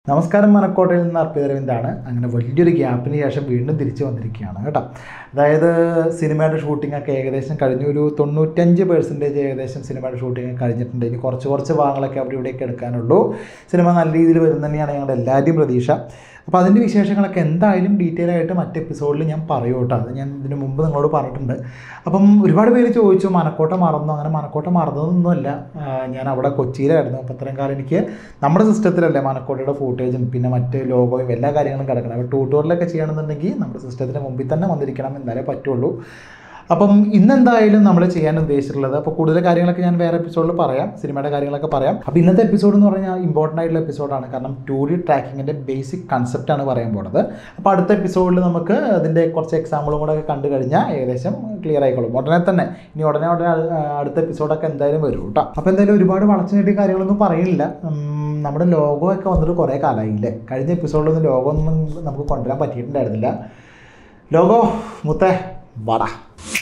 നമസ്കാരം മനക്കോട്ടയിൽ നിന്ന് അർപ്പിത രവിന്ദാണ് അങ്ങനെ വലിയൊരു ഗ്യാപ്പിന് ശേഷം വീണ്ടും തിരിച്ചു വന്നിരിക്കുകയാണ് കേട്ടോ അതായത് സിനിമയുടെ ഷൂട്ടിംഗ് ഒക്കെ ഏകദേശം കഴിഞ്ഞു ഒരു തൊണ്ണൂറ്റഞ്ച് പെർസെൻറ്റേജ് ഏകദേശം സിനിമയുടെ ഷൂട്ടിംഗ് കഴിഞ്ഞിട്ടുണ്ട് ഇനി കുറച്ച് കുറച്ച് ഭാഗങ്ങളൊക്കെ അവിടെ ഇവിടെയൊക്കെ എടുക്കാനുള്ളൂ സിനിമ നല്ല രീതിയിൽ വരും തന്നെയാണ് ഞങ്ങളുടെ എല്ലാവരുടെയും പ്രതീക്ഷ അപ്പോൾ അതിൻ്റെ വിശേഷങ്ങളൊക്കെ എന്തായാലും ഡീറ്റെയിൽ ആയിട്ട് മറ്റ് എപ്പിസോഡിൽ ഞാൻ പറയൂ കേട്ടോ അത് ഞാൻ ഇതിന് മുമ്പ് നിങ്ങളോട് പറഞ്ഞിട്ടുണ്ട് അപ്പം ഒരുപാട് പേര് ചോദിച്ചു മനക്കോട്ട മറന്നു അങ്ങനെ മനക്കോട്ട മറന്നതൊന്നുമല്ല ആ, ഞാൻ അവിടെ കൊച്ചിയിലായിരുന്നു അപ്പോൾ അത്രയും കാലം എനിക്ക് നമ്മുടെ സിസ്റ്റത്തിലല്ലേ മനക്കോട്ടയുടെ ഫൂട്ടേജും പിന്നെ മറ്റ് ലോഗോയും എല്ലാ കാര്യങ്ങളും കിടക്കണം അപ്പോൾ ട്യൂട്ടോറിലൊക്കെ ചെയ്യണമെന്നുണ്ടെങ്കിൽ നമ്മുടെ സിസ്റ്റത്തിന് മുമ്പിൽ തന്നെ വന്നിരിക്കണം എന്നാലേ പറ്റുള്ളൂ അപ്പം ഇന്നെന്തായാലും നമ്മൾ ചെയ്യാൻ ഉദ്ദേശിച്ചിട്ടുള്ളത് അപ്പോൾ കൂടുതൽ കാര്യങ്ങളൊക്കെ ഞാൻ വേറെ എപ്പിസോഡിൽ പറയാം സിനിമയുടെ കാര്യങ്ങളൊക്കെ പറയാം അപ്പോൾ ഇന്നത്തെ എപ്പിസോഡ് എന്ന് പറഞ്ഞാൽ ഇമ്പോർട്ടൻ്റ് ആയിട്ടുള്ള എപ്പിസോഡാണ് കാരണം ടു ഡി ട്രാക്കിങ്ങിൻ്റെ ബേസിക് കൺസെപ്റ്റാണ് പറയാൻ പോകുന്നത് അപ്പോൾ അടുത്ത എപ്പിസോഡിൽ നമുക്ക് അതിൻ്റെ കുറച്ച് എക്സാമ്പിളും കൂടെ ഒക്കെ കണ്ടു കഴിഞ്ഞാൽ ഏകദേശം ക്ലിയർ ആയിക്കോളും ഉടനെ തന്നെ ഇനി ഉടനെ ഉടനെ ആ, അടുത്ത എപ്പിസോഡൊക്കെ എന്തായാലും വരും കേട്ടോ അപ്പോൾ എന്തായാലും ഒരുപാട് വളച്ചു നീട്ടിയ കാര്യങ്ങളൊന്നും പറയില്ല ഉം, നമ്മുടെ ലോഗോ ഒക്കെ വന്നിട്ട് കുറേ കാലമായില്ലേ കഴിഞ്ഞ എപ്പിസോഡിലൊന്നും ലോഗോ ഒന്നും നമുക്ക് കൊണ്ടുവരാൻ പറ്റിയിട്ടുണ്ടായിരുന്നില്ല ലോഗോ മുത്തേ വട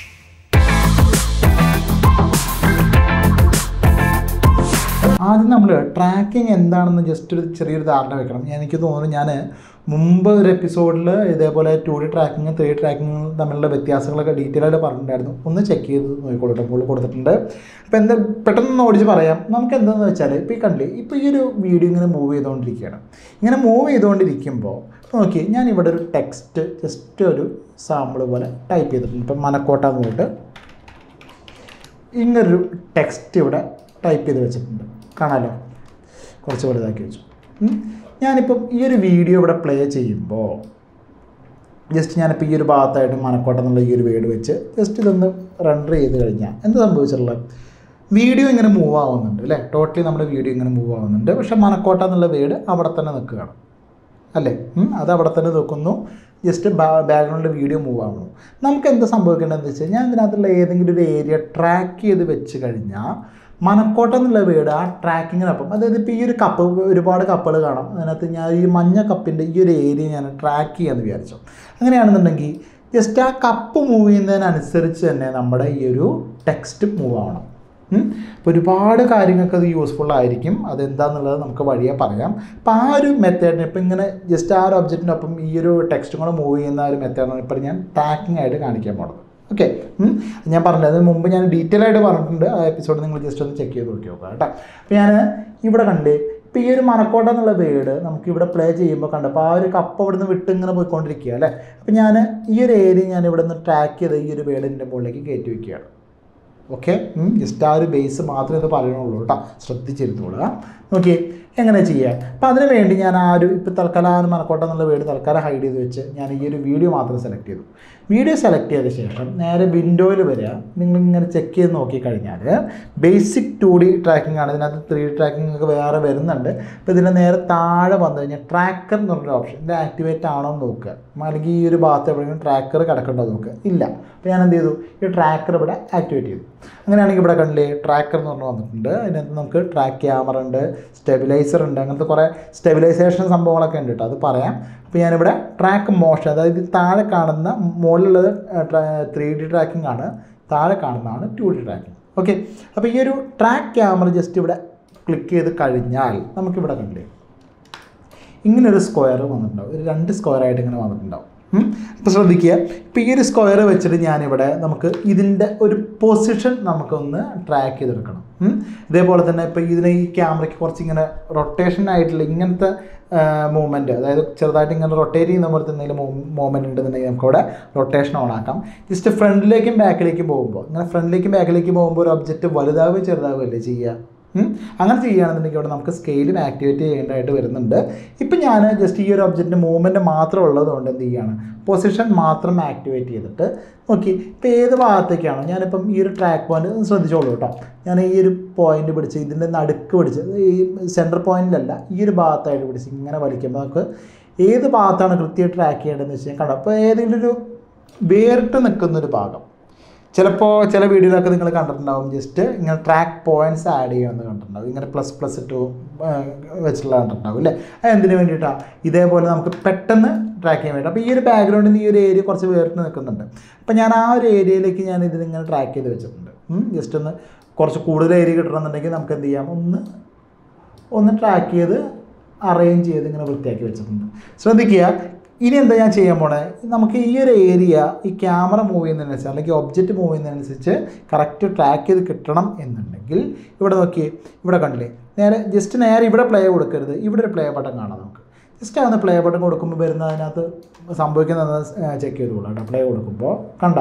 ആദ്യം നമ്മൾ ട്രാക്കിംഗ് എന്താണെന്ന് ജസ്റ്റ് ഒരു ചെറിയൊരു ധാരണ വെക്കണം ഞാൻ- എനിക്ക് തോന്നുന്നു ഞാൻ മുമ്പ് ഒരു എപ്പിസോഡിൽ ഇതേപോലെ two D tracking three tracking തമ്മിലുള്ള വ്യത്യാസങ്ങളൊക്കെ ഡീറ്റെയിൽ ആയിട്ട് പറഞ്ഞിട്ടുണ്ടായിരുന്നു ഒന്ന് ചെക്ക് ചെയ്ത് നോക്കിക്കോളൂ മുകളിൽ കൊടുത്തിട്ടുണ്ട് അപ്പോൾ എന്താ പെട്ടെന്ന് ഓടിച്ച് പറയാം നമുക്ക് എന്താണെന്ന് വെച്ചാൽ ഇപ്പോൾ ഈ കണ്ടില്ലേ ഇപ്പോൾ ഈ ഒരു വീഡിയോ ഇങ്ങനെ മൂവ് ചെയ്തുകൊണ്ടിരിക്കുകയാണ് ഇങ്ങനെ മൂവ് ചെയ്തുകൊണ്ടിരിക്കുമ്പോൾ നോക്കി ഞാൻ ഇവിടെ ഒരു ടെക്സ്റ്റ് ജസ്റ്റ് ഒരു സാമ്പിൾ പോലെ ടൈപ്പ് ചെയ്തിട്ടുണ്ട് ഇപ്പം മനക്കോട്ട എന്ന് പോയിട്ട് ഇങ്ങനൊരു ടെക്സ്റ്റ് ഇവിടെ ടൈപ്പ് ചെയ്ത് വെച്ചിട്ടുണ്ട് കാണാമല്ലോ കുറച്ച് വലുതാക്കി വെച്ചു ഉം. ഞാനിപ്പം ഈ ഒരു വീഡിയോ ഇവിടെ പ്ലേ ചെയ്യുമ്പോൾ ജസ്റ്റ് ഞാനിപ്പോൾ ഈ ഒരു ഭാഗത്തായിട്ട് മനക്കോട്ട എന്നുള്ള ഈ ഒരു വേർഡ് വെച്ച് ജസ്റ്റ് ഇതൊന്ന് റണ്ടർ ചെയ്ത് കഴിഞ്ഞാൽ എന്ത് സംഭവിച്ചിട്ടുള്ളത് വീഡിയോ ഇങ്ങനെ മൂവ് ആവുന്നുണ്ട് അല്ലേ ടോട്ടലി നമ്മുടെ വീഡിയോ ഇങ്ങനെ മൂവ് ആവുന്നുണ്ട് പക്ഷേ മനക്കോട്ട എന്നുള്ള വേർഡ് അവിടെ തന്നെ നിൽക്കുകയാണ് അല്ലേ ഉം, അത് അവിടെ തന്നെ നിൽക്കുന്നു ജസ്റ്റ് ബാക്ക്ഗ്രൗണ്ടിൽ വീഡിയോ മൂവ് ആവണം നമുക്ക് എന്താ സംഭവിക്കേണ്ടതെന്ന് വെച്ചാൽ ഞാൻ ഇതിനകത്തുള്ള ഏതെങ്കിലും ഒരു ഏരിയ ട്രാക്ക് ചെയ്ത് വെച്ച് കഴിഞ്ഞാൽ മനക്കോട്ട എന്നുള്ള വേർഡ് ആ ട്രാക്കിങ്ങിനൊപ്പം അതായത് ഇപ്പോൾ ഈ ഒരു കപ്പ് ഒരുപാട് കപ്പുകൾ കാണാം അതിനകത്ത് ഞാൻ ഈ മഞ്ഞ കപ്പിൻ്റെ ഈ ഒരു ഏരിയ ഞാൻ ട്രാക്ക് ചെയ്യാമെന്ന് വിചാരിച്ചു അങ്ങനെയാണെന്നുണ്ടെങ്കിൽ ജസ്റ്റ് ആ കപ്പ് മൂവ് ചെയ്യുന്നതിനനുസരിച്ച് തന്നെ നമ്മുടെ ഈ ഒരു ടെക്സ്റ്റ് മൂവ് ആവണം ഉം. അപ്പോൾ ഒരുപാട് കാര്യങ്ങൾക്ക് അത് യൂസ്ഫുൾ ആയിരിക്കും അതെന്താണെന്നുള്ളത് നമുക്ക് വഴിയെ പറയാം അപ്പോൾ ആ ഒരു മെത്തേഡിന് ഇപ്പം ഇങ്ങനെ ജസ്റ്റ് ആ ഒരു ഒബ്ജക്റ്റിനൊപ്പം ഈ ഒരു ടെക്സ്റ്റും കൂടെ മൂവ് ചെയ്യുന്ന ആ ഒരു മെത്തേഡാണ് ഇപ്പോൾ ഞാൻ ട്രാക്കിംഗ് ആയിട്ട് കാണിക്കാൻ പോണത് ഓക്കെ ഞാൻ പറഞ്ഞത് അതിന് മുമ്പ് ഞാൻ ഡീറ്റെയിൽ ആയിട്ട് പറഞ്ഞിട്ടുണ്ട് ആ എപ്പിസോഡ് നിങ്ങൾ ജസ്റ്റ് ഒന്ന് ചെക്ക് ചെയ്ത് നോക്കി നോക്കാം കേട്ടോ അപ്പോൾ ഞാൻ ഇവിടെ കണ്ട് ഇപ്പോൾ ഈ ഒരു മനക്കോട്ട എന്നുള്ള വേർഡ് നമുക്ക് ഇവിടെ പ്ലേ ചെയ്യുമ്പോൾ കണ്ടപ്പോൾ ആ ഒരു കപ്പ് അവിടെ നിന്ന് വിട്ട് ഇങ്ങനെ പോയിക്കൊണ്ടിരിക്കുക അല്ലേ അപ്പോൾ ഞാൻ ഈ ഒരു ഏരിയ ഞാൻ ഇവിടെ നിന്ന് ട്രാക്ക് ചെയ്ത് ഈ ഒരു വേർഡിൻ്റെ മുകളിലേക്ക് കയറ്റി വയ്ക്കുകയാണ് ഓക്കെ ജസ്റ്റ് ആ ഒരു ബേസ് മാത്രമേ ഇത് പറയണുള്ളൂ കേട്ടോ ശ്രദ്ധിച്ചിരുന്നോളുക നോക്കി എങ്ങനെ ചെയ്യുക അപ്പോൾ അതിന് വേണ്ടി ഞാൻ ആ ഒരു ഇപ്പോൾ തൽക്കാലം ആ ഒരു മനക്കോട്ട എന്നുള്ള വീട് തൽക്കാലം ഹൈഡ് ചെയ്ത് വെച്ച് ഞാൻ ഈ ഒരു വീഡിയോ മാത്രം സെലക്ട് ചെയ്തു വീഡിയോ സെലക്ട് ചെയ്ത ശേഷം നേരെ വിൻഡോയിൽ വരിക നിങ്ങളിങ്ങനെ ചെക്ക് ചെയ്ത് നോക്കിക്കഴിഞ്ഞാൽ ബേസിക് ടു ഡി ട്രാക്കിംഗ് ആണ് ഇതിനകത്ത് ത്രീ ഡി ട്രാക്കിംഗ് ഒക്കെ വേറെ വരുന്നുണ്ട് അപ്പോൾ ഇതിൻ്റെ നേരെ താഴെ വന്നു കഴിഞ്ഞാൽ ട്രാക്കർ എന്ന് പറഞ്ഞൊരു ഓപ്ഷൻ ഇത് ആക്ടിവേറ്റ് ആണോ എന്ന് നോക്കുക അല്ലെങ്കിൽ ഈ ഒരു ഭാഗത്ത് എവിടെയെങ്കിലും ട്രാക്കർ കിടക്കണ്ടോ എന്ന് നോക്കുക ഇല്ല അപ്പോൾ ഞാൻ എന്ത് ചെയ്തു ഈ ട്രാക്കർ ഇവിടെ ആക്ടിവേറ്റ് ചെയ്തു അങ്ങനെയാണെങ്കിൽ ഇവിടെ കണ്ടില്ലേ ട്രാക്കർ എന്ന് പറഞ്ഞ് വന്നിട്ടുണ്ട് അതിനകത്ത് നമുക്ക് ട്രാക്ക് ക്യാമറ ഉണ്ട് സ്റ്റെബിലൈസർ ഉണ്ട് അങ്ങനത്തെ കുറേ സ്റ്റെബിലൈസേഷൻ സംഭവങ്ങളൊക്കെ ഉണ്ട് കേട്ടോ അത് പറയാം അപ്പോൾ ഞാനിവിടെ ട്രാക്ക് മോഷൻ അതായത് ഈ താഴെ കാണുന്ന മുകളിലുള്ളത് ത്രീ ഡി ട്രാക്കിംഗ് ആണ് താഴെ കാണുന്നതാണ് ടു ഡി ട്രാക്കിംഗ് ഓക്കെ അപ്പോൾ ഈ ഒരു ട്രാക്ക് ക്യാമറ ജസ്റ്റ് ഇവിടെ ക്ലിക്ക് ചെയ്ത് കഴിഞ്ഞാൽ നമുക്കിവിടെ കണ്ടില്ലേ ഇങ്ങനെ ഒരു സ്ക്വയർ വന്നിട്ടുണ്ടാവും ഒരു രണ്ട് സ്ക്വയർ ആയിട്ട് ഇങ്ങനെ വന്നിട്ടുണ്ടാവും അപ്പോൾ ശ്രദ്ധിക്കുക ഇപ്പോൾ ഈ ഒരു സ്ക്വയർ വെച്ചിട്ട് ഞാനിവിടെ നമുക്ക് ഇതിൻ്റെ ഒരു പൊസിഷൻ നമുക്കൊന്ന് ട്രാക്ക് ചെയ്തെടുക്കണം ഉം. ഇതേപോലെ തന്നെ ഇപ്പോൾ ഇതിന് ഈ ക്യാമറയ്ക്ക് കുറച്ച് ഇങ്ങനെ റൊട്ടേഷൻ ആയിട്ടുള്ള ഇങ്ങനത്തെ മൂവ്മെൻറ്റ് അതായത് ചെറുതായിട്ട് ഇങ്ങനെ റൊട്ടേറ്റ് ചെയ്യുന്ന പോലത്തെ എന്തെങ്കിലും മൂവ്മെൻറ്റ് ഉണ്ടെന്നുണ്ടെങ്കിൽ നമുക്കവിടെ റൊട്ടേഷൻ ഓൺ ആക്കാം ജസ്റ്റ് ഫ്രണ്ടിലേക്കും ബാക്കിലേക്കും പോകുമ്പോൾ ഇങ്ങനെ ഫ്രണ്ടിലേക്കും ബാക്കിലേക്കും പോകുമ്പോൾ ഒരു ഒബ്ജക്റ്റ് വലുതാവുകയും ചെറുതാവുകയല്ലേ ചെയ്യുക ഉം. അങ്ങനെ ചെയ്യുകയാണെന്നുണ്ടെങ്കിൽ ഇവിടെ നമുക്ക് സ്കെയിലും ആക്ടിവേറ്റ് ചെയ്യേണ്ടതായിട്ട് വരുന്നുണ്ട് ഇപ്പം ഞാൻ ജസ്റ്റ് ഈ ഒരു ഒബ്ജക്റ്റിൻ്റെ മൂവ്മെൻറ്റ് മാത്രം ഉള്ളതുകൊണ്ട് എന്ത് ചെയ്യുകയാണ് പൊസിഷൻ മാത്രം ആക്ടിവേറ്റ് ചെയ്തിട്ട് നോക്കി ഇപ്പോൾ ഏത് ഭാഗത്തേക്കാണോ ഞാനിപ്പം ഈ ഒരു ട്രാക്ക് പോയിന്റ് ശ്രദ്ധിച്ചോളൂ കേട്ടോ ഞാൻ ഈ ഒരു പോയിന്റ് പിടിച്ച് ഇതിൻ്റെ നടുക്ക് പിടിച്ച് ഈ സെൻറ്റർ പോയിന്റിലല്ല ഈ ഒരു ഭാഗത്തായിട്ട് പിടിച്ച് ഇങ്ങനെ വലിക്കുമ്പോൾ നമുക്ക് ഏത് ഭാഗത്താണ് കൃത്യമായിട്ട് ട്രാക്ക് ചെയ്യേണ്ടതെന്ന് വെച്ച് കഴിഞ്ഞാൽ കണ്ടോ അപ്പോൾ ഏതെങ്കിലും ഒരു വേറിട്ട് നിൽക്കുന്നൊരു ഭാഗം ചിലപ്പോൾ ചില വീഡിയോയിലൊക്കെ നിങ്ങൾ കണ്ടിട്ടുണ്ടാവും ജസ്റ്റ് ഇങ്ങനെ ട്രാക്ക് പോയിന്റ്സ് ആഡ് ചെയ്യുമെന്ന് കണ്ടിട്ടുണ്ടാവും ഇങ്ങനെ പ്ലസ് പ്ലസ് ടു വെച്ചിട്ടുള്ള കണ്ടിട്ടുണ്ടാവും അല്ലേ അത് എന്തിനു വേണ്ടിയിട്ടാണ് ഇതേപോലെ നമുക്ക് പെട്ടെന്ന് ട്രാക്ക് ചെയ്യാൻ വേണ്ടി അപ്പോൾ ഈ ഒരു ബാക്ക്ഗ്രൗണ്ടിൽ നിന്ന് ഈ ഒരു ഏരിയ കുറച്ച് വേറിട്ട് നിൽക്കുന്നുണ്ട് അപ്പോൾ ഞാൻ ആ ഒരു ഏരിയയിലേക്ക് ഞാൻ ഇതിനിങ്ങനെ ട്രാക്ക് ചെയ്ത് വെച്ചിട്ടുണ്ട് ജസ്റ്റ് ഒന്ന് കുറച്ച് കൂടുതൽ ഏരിയ കിട്ടണമെന്നുണ്ടെങ്കിൽ നമുക്ക് എന്ത് ചെയ്യാം ഒന്ന് ഒന്ന് ട്രാക്ക് ചെയ്ത് അറേഞ്ച് ചെയ്ത് ഇങ്ങനെ വൃത്തിയാക്കി വെച്ചിട്ടുണ്ട് ശ്രദ്ധിക്കുക ഇനി എന്താ ഞാൻ ചെയ്യാൻ പോണേ നമുക്ക് ഈ ഒരു ഏരിയ ഈ ക്യാമറ മൂവ് ചെയ്യുന്നതിനനുസരിച്ച് അല്ലെങ്കിൽ ഒബ്ജക്റ്റ് മൂവ് ചെയ്യുന്നതിനനുസരിച്ച് കറക്റ്റ് ട്രാക്ക് ചെയ്ത് കിട്ടണം എന്നുണ്ടെങ്കിൽ ഇവിടെ നോക്കിയേ ഇവിടെ കണ്ടില്ലേ നേരെ ജസ്റ്റ് നേരെ ഇവിടെ പ്ലേ കൊടുക്കരുത് ഇവിടെ ഒരു പ്ലേ ബട്ടൺ കാണാം നമുക്ക് ജസ്റ്റ് അതൊന്ന് പ്ലേ ബട്ടൺ കൊടുക്കുമ്പോൾ വരുന്ന അതിനകത്ത് സംഭവിക്കുന്നത് ചെക്ക് ചെയ്തോളാം കേട്ടോ പ്ലേ കൊടുക്കുമ്പോൾ കണ്ടോ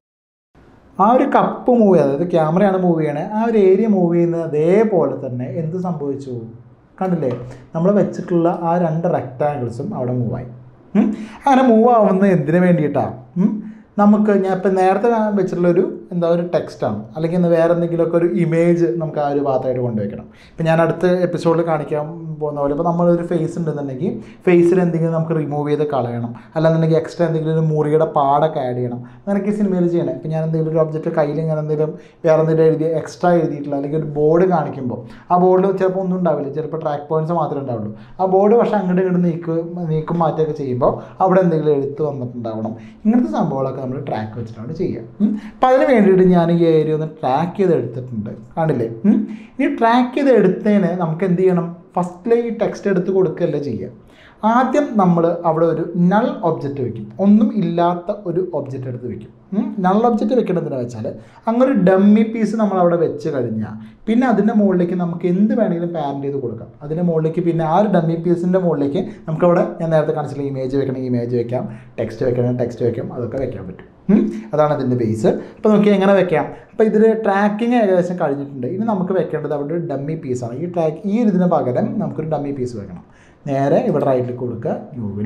ആ ഒരു കപ്പ് മൂവ് ചെയ്യുക അതായത് ക്യാമറയാണ് മൂവ് ചെയ്യണേ ആ ഒരു ഏരിയ മൂവ് ചെയ്യുന്നത് അതേപോലെ തന്നെ എന്ത് സംഭവിച്ചു കണ്ടില്ലേ നമ്മൾ വെച്ചിട്ടുള്ള ആ രണ്ട് റെക്റ്റാങ്കിൾസും അവിടെ മൂവായി ഉം. അങ്ങനെ മൂവ് ആവുന്നത് എന്തിനു വേണ്ടിയിട്ടാണ് നമുക്ക് ഞാൻ ഇപ്പം നേരത്തെ ഞാൻ വെച്ചിട്ടുള്ള ഒരു എന്താ ഒരു ടെക്സ്റ്റാണ് അല്ലെങ്കിൽ ഇന്ന് വേറെ എന്തെങ്കിലുമൊക്കെ ഒരു ഇമേജ് നമുക്ക് ആ ഒരു ഭാഗത്തായിട്ട് കൊണ്ടുവയ്ക്കണം ഇപ്പം ഞാൻ അടുത്ത എപ്പിസോഡിൽ കാണിക്കാൻ പോകുന്ന പോലെ ഇപ്പോൾ നമ്മളൊരു ഫേസ് ഉണ്ടെന്നുണ്ടെങ്കിൽ ഫേസിൽ എന്തെങ്കിലും നമുക്ക് റിമൂവ് ചെയ്ത് കളയണം അല്ലാന്നുണ്ടെങ്കിൽ എക്സ്ട്രാ എന്തെങ്കിലും ഒരു മുറിയുടെ പാടൊക്കെ ആഡ് ചെയ്യണം അങ്ങനെയൊക്കെ സിനിമയിൽ ചെയ്യണം ഇപ്പം ഞാൻ എന്തെങ്കിലും ഒരു ഒബ്ജക്റ്റ് കയ്യിൽ ഇങ്ങനെ എന്തെങ്കിലും വേറെ എന്തെങ്കിലും എഴുതി എക്സ്ട്രാ എഴുതിയിട്ടുള്ള അല്ലെങ്കിൽ ഒരു ബോർഡ് കാണിക്കുമ്പോൾ ആ ബോർഡിൽ ചിലപ്പോൾ ഒന്നും ഉണ്ടാവില്ല ചിലപ്പോൾ ട്രാക്ക് പോയിന്റ്സ് മാത്രമേ ഉണ്ടാവുള്ളൂ ആ ബോർഡ് പക്ഷേ അങ്ങോട്ട് ഇങ്ങോട്ട് നീക്കും നീക്കും മാറ്റുകയൊക്കെ ചെയ്യുമ്പോൾ അവിടെ എന്തെങ്കിലും എഴുത്ത് വന്നിട്ടുണ്ടാവണം ഇങ്ങനത്തെ സംഭവങ്ങളൊക്കെ നമ്മൾ ട്രാക്ക് വെച്ചിട്ടാണ് ചെയ്യുക ഉം. അപ്പം അതിന് വേണ്ടിയിട്ട് ഞാൻ ഈ ഏരിയ ഒന്ന് ട്രാക്ക് ചെയ്ത് എടുത്തിട്ടുണ്ട് കാണില്ലേ ഉം. ഈ ട്രാക്ക് ചെയ്ത് എടുത്തതിന് നമുക്ക് എന്ത് ചെയ്യണം ഫസ്റ്റിലെ ഈ ടെക്സ്റ്റ് എടുത്ത് കൊടുക്കുകയല്ല ചെയ്യുക ആദ്യം നമ്മൾ അവിടെ ഒരു നൾ ഒബ്ജക്റ്റ് വെക്കും ഒന്നും ഇല്ലാത്ത ഒരു ഒബ്ജക്റ്റ് എടുത്ത് വെക്കും നൾ ഒബ്ജക്റ്റ് വെക്കണതെന്ന് വെച്ചാൽ അങ്ങനെ ഒരു ഡമ്മി പീസ് നമ്മൾ അവിടെ വെച്ച് കഴിഞ്ഞാൽ പിന്നെ അതിൻ്റെ മുകളിലേക്ക് നമുക്ക് എന്ത് വേണമെങ്കിലും പാരൻ്റ് ചെയ്ത് കൊടുക്കാം അതിൻ്റെ മുകളിലേക്ക് പിന്നെ ആ ഒരു ഡമ്മി പീസിൻ്റെ മുകളിലേക്ക് നമുക്കവിടെ ഞാൻ നേരത്തെ കാണിച്ചില്ല ഇമേജ് വെക്കണമെങ്കിൽ ഇമേജ് വെക്കാം ടെക്സ്റ്റ് വെക്കണമെങ്കിൽ ടെക്സ്റ്റ് വെക്കാം അതൊക്കെ വെക്കാൻ പറ്റും ഉം. അതാണ് അതിൻ്റെ ബേസ് അപ്പോൾ നോക്കി എങ്ങനെ വെക്കാം അപ്പോൾ ഇതിൽ ട്രാക്കിംഗ് ഏകദേശം കഴിഞ്ഞിട്ടുണ്ട് ഇനി നമുക്ക് വെക്കേണ്ടത് അവിടെ ഒരു ഡമ്മി പീസാണ് ഈ ട്രാക്ക് ഈ ഒരു ഇതിന് പകരം നമുക്കൊരു ഡമ്മി പീസ് വെക്കണം നേരെ ഇവിടെ റൈറ്റിൽ കൊടുക്കുക ന്യൂവിൽ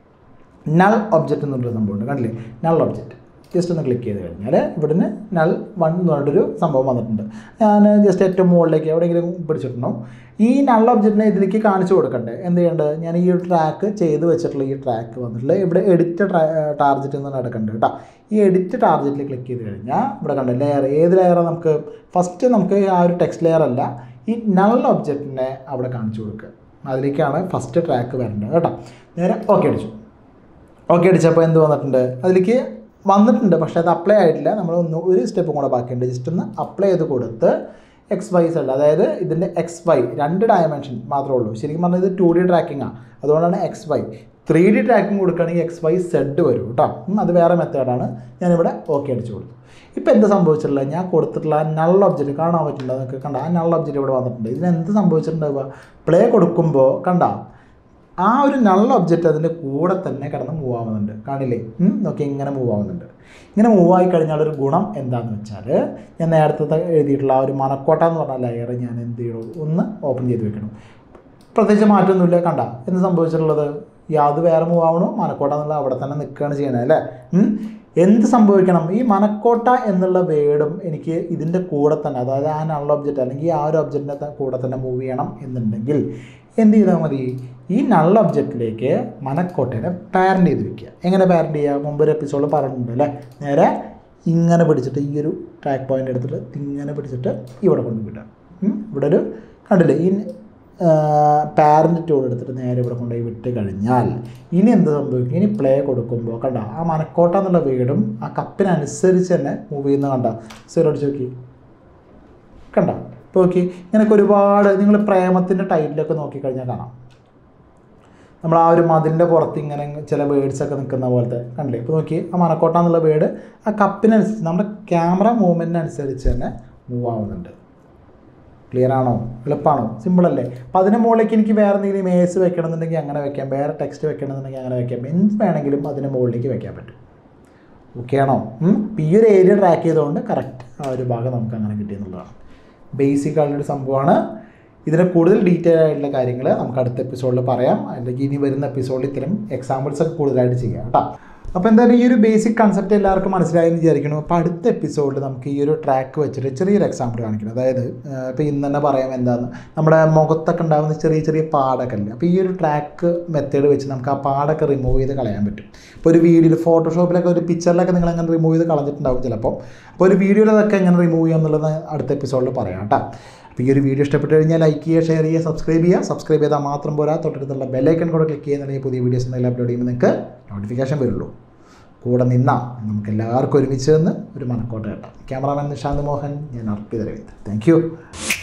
നൾ ഒബ്ജക്റ്റ് എന്നുള്ളൊരു സംഭവമുണ്ട് കണ്ടില്ലേ നൾ ഒബ്ജക്റ്റ് ജസ്റ്റ് ഒന്ന് ക്ലിക്ക് ചെയ്ത് കഴിഞ്ഞാൽ ഇവിടുന്ന് നൾ വൺ എന്ന് പറഞ്ഞിട്ടൊരു സംഭവം വന്നിട്ടുണ്ട് ഞാൻ ജസ്റ്റ് ഏറ്റവും മുകളിലേക്ക് എവിടെയെങ്കിലും പിടിച്ചിട്ടുണ്ടോ ഈ നൾ ഒബ്ജക്റ്റിനെ ഇതിലേക്ക് കാണിച്ചു കൊടുക്കണ്ടേ എന്ത് ചെയ്യേണ്ടത് ഞാൻ ഈ ഒരു ട്രാക്ക് ചെയ്ത് വെച്ചിട്ടുള്ള ഈ ട്രാക്ക് വന്നിട്ടുള്ള ഇവിടെ എഡിറ്റ് ടാർജറ്റ് എന്ന് നടക്കുന്നുണ്ട് കേട്ടോ ഈ എഡിറ്റ് ടാർജറ്റിൽ ക്ലിക്ക് ചെയ്ത് കഴിഞ്ഞാൽ ഇവിടെ കണ്ട ലെയർ ഏത് ലെയറാണ് നമുക്ക് ഫസ്റ്റ് നമുക്ക് ആ ഒരു ടെക്സ്റ്റ് ലെയർ അല്ല ഈ നൾ ഒബ്ജക്റ്റിനെ അവിടെ കാണിച്ചു കൊടുക്കുക അതിലേക്കാണ് ഫസ്റ്റ് ട്രാക്ക് വരേണ്ടത് കേട്ടോ നേരെ ഓക്കെ അടിച്ചു ഓക്കെ അടിച്ചപ്പോൾ എന്ത് വന്നിട്ടുണ്ട് അതിലേക്ക് വന്നിട്ടുണ്ട് പക്ഷേ അത് അപ്ലൈ ആയിട്ടില്ല നമ്മൾ ഒന്ന് ഒരു സ്റ്റെപ്പും കൂടെ ബാക്കിയുണ്ട് ജസ്റ്റ് ഒന്ന് അപ്ലൈ ചെയ്ത് കൊടുത്ത് എക്സ് വൈ സെഡ് അതായത് ഇതിൻ്റെ എക്സ് വൈ രണ്ട് ഡയമെൻഷൻ മാത്രമേ ഉള്ളൂ ശരിക്കും പറഞ്ഞാൽ ഇത് ടു ഡി ട്രാക്കിംഗാണ് അതുകൊണ്ടാണ് X Y three D tracking കൊടുക്കുകയാണെങ്കിൽ എക്സ് വൈ സെഡ് വരും കേട്ടോ ഉം, അത് വേറെ മെത്തേഡാണ് ഞാനിവിടെ ഓക്കെ അടിച്ചു കൊടുത്തു ഇപ്പോൾ എന്ത് സംഭവിച്ചിട്ടുള്ളത് ഞാൻ കൊടുത്തിട്ടുള്ള നൾ ഒബ്ജക്റ്റ് കാണാൻ പറ്റില്ല നിങ്ങൾക്ക് കണ്ട ആ നൾ ഒബ്ജക്റ്റ് ഇവിടെ വന്നിട്ടുണ്ട് ഇതിന് എന്ത് സംഭവിച്ചിട്ടുണ്ടാവുക പ്ലേ കൊടുക്കുമ്പോൾ കണ്ട ആ ഒരു നൾ ഒബ്ജക്റ്റ് അതിൻ്റെ കൂടെ തന്നെ കിടന്ന് മൂവ് ആവുന്നുണ്ട് കാണില്ലേ ഉം, നോക്കി ഇങ്ങനെ മൂവ് ആവുന്നുണ്ട് ഇങ്ങനെ മൂവ് ആയി കഴിഞ്ഞാൽ ഒരു ഗുണം എന്താണെന്ന് വെച്ചാൽ ഞാൻ നേരത്തെ എഴുതിയിട്ടുള്ള ആ ഒരു മനക്കോട്ട എന്ന് പറഞ്ഞ ലെയർ ഞാൻ എന്ത് ചെയ്യണം ഒന്ന് ഓപ്പൺ ചെയ്ത് വെക്കണം പ്രത്യേകിച്ച് മാറ്റമൊന്നുമില്ല കണ്ട എന്ത് സംഭവിച്ചിട്ടുള്ളത് യാത് വേറെ മൂവ് ആവണോ മനക്കോട്ട എന്നുള്ള അവിടെ തന്നെ നിൽക്കുകയാണ് ചെയ്യണത് അല്ലേ ഉം. എന്ത് സംഭവിക്കണം ഈ മനക്കോട്ട എന്നുള്ള വേർഡും എനിക്ക് ഇതിൻ്റെ കൂടെ തന്നെ അതായത് ആ നൾ ഒബ്ജക്റ്റ് അല്ലെങ്കിൽ ആ ഒരു ഒബ്ജക്റ്റിൻ്റെ കൂടെ തന്നെ മൂവ് ചെയ്യണം എന്നുണ്ടെങ്കിൽ എന്ത് ചെയ്താൽ മതി ഈ നൾ ഒബ്ജക്റ്റിലേക്ക് മനക്കോട്ടേനെ പാരൻ്റ് ചെയ്ത് വെക്കുക എങ്ങനെ പാരൻ്റ് ചെയ്യുക മുമ്പ് ഒരു എപ്പിസോഡ് പറഞ്ഞിട്ടുണ്ട് അല്ലേ നേരെ ഇങ്ങനെ പിടിച്ചിട്ട് ഈ ഒരു ട്രാക്ക് പോയിന്റ് എടുത്തിട്ട് ഇങ്ങനെ പിടിച്ചിട്ട് ഇവിടെ കൊണ്ട് വിടുക ഉം. ഇവിടെ ഒരു കണ്ടില്ലേ ഈ പാരൻ്റ് ടൂൾ എടുത്തിട്ട് നേരെ ഇവിടെ കൊണ്ടുപോയി വിട്ട് കഴിഞ്ഞാൽ ഇനി എന്ത് സംഭവിക്കും ഇനി പ്ലേ കൊടുക്കുമ്പോൾ കണ്ട ആ മനക്കോട്ട എന്നുള്ള വീടും ആ കപ്പിനനുസരിച്ച് തന്നെ മൂവ് ചെയ്യുന്ന കണ്ട സീറോ അടിച്ച് നോക്കി കണ്ട ഇപ്പോൾ നോക്കി ഇങ്ങനെയൊക്കെ ഒരുപാട് നിങ്ങൾ പ്രേമത്തിൻ്റെ ടൈറ്റിലൊക്കെ നോക്കിക്കഴിഞ്ഞാൽ കാണാം നമ്മൾ ആ ഒരു മതിലിൻ്റെ പുറത്ത് ഇങ്ങനെ ചില ബേഡ്സ് ഒക്കെ നിൽക്കുന്ന പോലത്തെ കണ്ടില്ലേ ഇപ്പോൾ നോക്കി ആ മനക്കോട്ട എന്നുള്ള ബേഡ് ആ കപ്പിനനുസരിച്ച് നമ്മുടെ ക്യാമറ മൂവ്മെൻറ്റിനനുസരിച്ച് തന്നെ മൂവ് ആവുന്നുണ്ട് ക്ലിയർ ആണോ എളുപ്പമാണോ സിമ്പിളല്ലേ അപ്പോൾ അതിന് മുകളിലേക്ക് എനിക്ക് വേറെ എന്തെങ്കിലും ഇമേജ് വെക്കണമെന്നുണ്ടെങ്കിൽ അങ്ങനെ വെക്കാം വേറെ ടെക്സ്റ്റ് വെക്കണമെന്നുണ്ടെങ്കിൽ അങ്ങനെ വെക്കാം എന്ത് വേണമെങ്കിലും അതിന് മുകളിലേക്ക് വെക്കാൻ പറ്റും ഓക്കെ ആണോ അപ്പോൾ ഈ ഒരു ഏരിയ ട്രാക്ക് ചെയ്തുകൊണ്ട് കറക്റ്റ് ആ ഒരു ഭാഗം നമുക്ക് അങ്ങനെ കിട്ടിയെന്നുള്ളതാണ് ബേസിക് ആയിട്ടുള്ളൊരു സംഭവമാണ് ഇതിന് കൂടുതൽ ഡീറ്റെയിൽ ആയിട്ടുള്ള കാര്യങ്ങൾ നമുക്ക് അടുത്ത എപ്പിസോഡിൽ പറയാം അല്ലെങ്കിൽ ഇനി വരുന്ന എപ്പിസോഡിൽ ഇത്തരം എക്സാമ്പിൾസ് ഒക്കെ കൂടുതലായിട്ട് ചെയ്യാം കേട്ടോ അപ്പോൾ എന്തായാലും ഈ ഒരു ബേസിക് കൺസെപ്റ്റ് എല്ലാവർക്കും മനസ്സിലായെന്ന് വിചാരിക്കണം അപ്പോൾ അടുത്ത എപ്പിസോഡിൽ നമുക്ക് ഈ ഒരു ട്രാക്ക് വെച്ചിട്ട് ചെറിയൊരു എക്സാമ്പിൾ കാണിക്കണം അതായത് ഇപ്പോൾ ഇന്ന് തന്നെ പറയാം എന്താന്ന് നമ്മുടെ മുഖത്തൊക്കെ ഉണ്ടാകുന്ന ചെറിയ ചെറിയ പാടൊക്കെ അല്ലേ അപ്പോൾ ഈ ഒരു ട്രാക്ക് മെത്തേഡ് വെച്ച് നമുക്ക് ആ പാടൊക്കെ റിമൂവ് ചെയ്ത് കളയാൻ പറ്റും ഇപ്പോൾ ഒരു വീഡിയോയിൽ ഫോട്ടോഷോപ്പിലൊക്കെ ഒരു പിക്ചറിലൊക്കെ നിങ്ങൾ അങ്ങനെ റിമൂവ് ചെയ്ത് കളഞ്ഞിട്ടുണ്ടാവും ചിലപ്പോൾ അപ്പോൾ ഒരു വീഡിയോയിൽ അതൊക്കെ എങ്ങനെ റിമൂവ് ചെയ്യാം എന്നുള്ളത് അടുത്ത എപ്പിസോഡിൽ പറയാം കേട്ടോ അപ്പോൾ ഈ ഒരു വീഡിയോ ഇഷ്ടപ്പെട്ട് കഴിഞ്ഞാൽ ലൈക്ക് ചെയ്യുക ഷെയർ ചെയ്യുക സബ്സ്ക്രൈബ് ചെയ്യുക സബ്സ്ക്രൈബ് ചെയ്താൽ മാത്രം പോരാ തൊട്ടടുത്തുള്ള ബെല്ലൈക്കൺ കൂടെ ക്ലിക്ക് ചെയ്യുന്നുണ്ടെങ്കിൽ പുതിയ വീഡിയോസ് എന്തെങ്കിലും അപ്ലോഡ് ചെയ്യുമ്പോൾ നിങ്ങൾക്ക് നോട്ടിഫിക്കേഷൻ വരുള്ളൂ കൂടെ നിന്നാൽ നമുക്ക് എല്ലാവർക്കും ഒരുമിച്ച് നിന്ന് ഒരു മനക്കോട്ട കേട്ടാം ക്യാമറാമാൻ നിഷാന്ത് മോഹൻ ഞാൻ അർപ്പിത രവീന്ദ്രൻ താങ്ക് യു